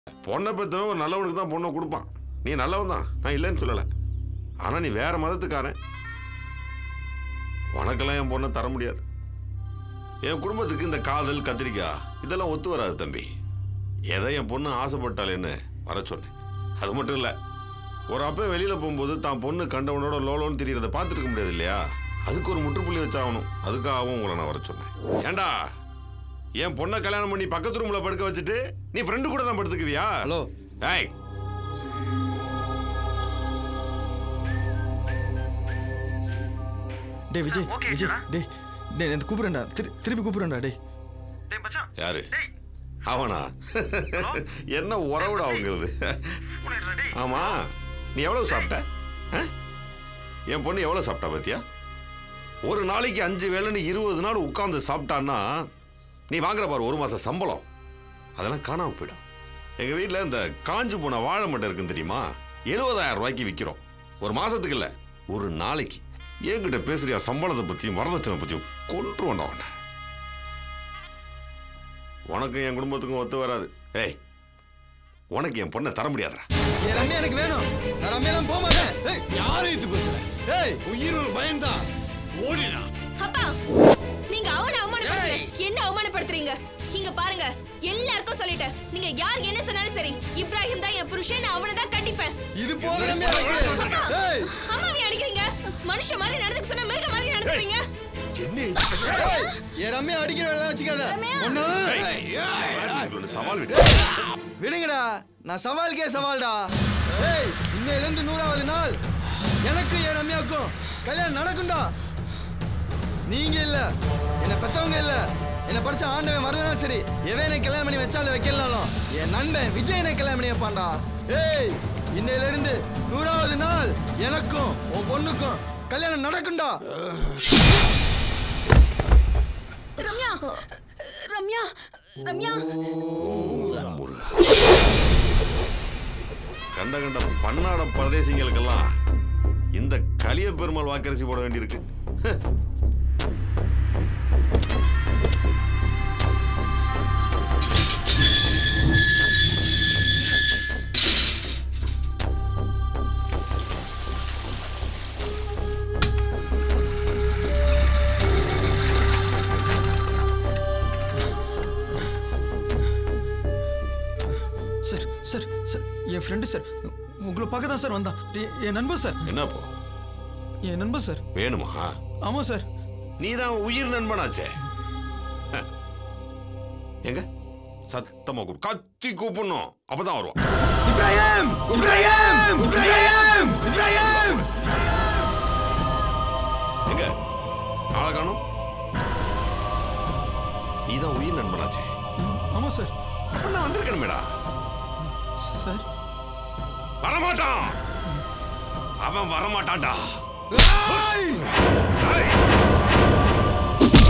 பொண்ணை பெற்றவன் ஒரு நல்லவனுக்கு தான் பொண்ணை கொடுப்பான் நீ நல்லவன் தான் நான் இல்லைன்னு சொல்லலை ஆனால் நீ வேற மதத்துக்காரன் உனக்கெல்லாம் என் பொண்ணை தர முடியாது என் குடும்பத்துக்கு இந்த காதல் கத்திரிக்காய் இதெல்லாம் ஒத்து வராது தம்பி எதை என் பொண்ணு ஆசைப்பட்டாலேன்னு வர சொன்னேன் அது மட்டும் இல்லை ஒரு அப்பா வெளியில் போகும்போது தான் பொண்ணு கண்டவனோட லோலோன்னு தெரியறத பார்த்துட்டு இருக்க முடியாது இல்லையா அதுக்கு ஒரு முற்றுப்புள்ளி வச்சாகணும் அதுக்காகவும் உங்களை நான் வர சொன்னேன் ஏண்டா என் பொண்ணை கல்யாணம் பண்ணி பக்கத்து ரூம்ல படுக்க வச்சுட்டு நீ ஃப்ரெண்டு கூட தான் படுத்துக்குவியா ஹலோ ஏய் டேய் விஜய் விஜய் டேய் டேய் நான் கூப்பிடுறேன்டா திரு- திருப்பி கூப்பிடுறேன்டா டேய் டேய் மச்சான் யாரு டேய் அவனா என்ன உறவுடா அவங்களது உனக்கு டேய் ஆமா நீ எவ்வளவு சாப்பிட்ட ஆ? என் பொண்ணு எவ்வளவு சாப்பிட்டா பாத்தியா ஒரு நாளைக்கு அஞ்சு வேளைன்னு இருபது நாள் உட்கார்ந்து சாப்பிட்டான்னா நீ வாங்குற பாரு ஒரு மாசம் சம்பளம் அதெல்லாம் காணாம போயிடும் எங்க வீட்ல இந்த காஞ்சு போன வாழை மட்டை இருக்குன்னு தெரியுமா எழுபதாயிரம் ரூபாய்க்கு விற்கிறோம் ஒரு மாசத்துக்கு இல்ல ஒரு நாளைக்கு என்கிட்ட பேசுறியா சம்பளத்தை பத்தியும் வரதட்சணை பத்தியும் கொன்றுவன அவனை உனக்கும் என் குடும்பத்துக்கும் ஒத்து வராது ஏய் உனக்கு என் பொண்ணை தர முடியாதுடா என் ரம்யா எனக்கு வேணும் நான் ரம்யாலாம் போக மாட்டேன் ஏய் யாரு இது பேசுற ஏய் உயிர் ஒரு பயம்தான் ஓடிடா அப்பா நீங்க அவனை அவமானப்படுத்தல என்ன அவமானப்படுத்துறீங்க இங்க பாருங்க எல்லாருக்கும் சொல்லிட்டேன் நீங்க யார் என்ன சொன்னாலும் சரி இப்ராஹிம் தான் என் புருஷன் நான் அவனை தான் கட்டிப்பேன் இது போதும் ரம்யா எனக்கு அப்பா ஏய் அம்மாவை அடிக்கிறீங்க மனுஷன் மாதிரி நடந்துக்க சொன்னா மிருக மாதிரி நடந்துக்கிறீங்க ஏய், என் ரம்யா அடிக்கிற வேலை வச்சுக்காத ஒண்ணு உங்களோட சவால் விட்டு விடுங்கடா நான் சவாலுக்கே சவால்டா ஏய் இன்னையில இருந்து நூறாவது நாள் எனக்கு என் ரம்யாவுக்கும் கல்யாணம் நடக்கும்டா நீங்க இல்ல என்ன பெத்தவங்க இல்ல என்ன படிச்ச ஆண்டவன் வரலனாலும் சரி எவன் என்னை கல்யாணம் பண்ணி வச்சாலும் வைக்கலனாலும் என் நண்பன் விஜய் என்னை கல்யாணம் பண்ணி வைப்பான்டா ஏய் இன்னையில இருந்து நூறாவது நாள் எனக்கும் உன் பொண்ணுக்கும் கல்யாணம் நடக்கும்டா ரம்யா ரம்யா ரம்யா கண்ட கண்ட பன்னாட பிரதேசிங்களுக்கெல்லாம் இந்த கலிய பெருமாள் வாக்கரிசி போட வேண்டியிருக்கு ஹ். சார் சார் சார் என் ஃப்ரெண்டு சார் உங்களை பார்க்க தான் சார் வந்தான் எ- என் நண்பன் சார் என்னப்போ என் நண்பன் சார் வேணுமா ஆமாம் சார் நீதான் உயிர் நண்பனாச்சே ஹ. எங்க சத்தமா கூப்பிடு கத்தி கூப்பிடணும் அப்பதான் வருவான் இப்ராஹிம் இப்ராஹிம் இப்ராஹிம் இப்ராஹிம் எங்க ஆளை காணும் நீதான் உயிர் நண்பனாச்சே ஆமாம் சார் அப்ப நான் வந்திருக்கணுமேடா சார் வரமாட்டான் அவன் வரமாட்டான்டா ஏய்! ஏய்!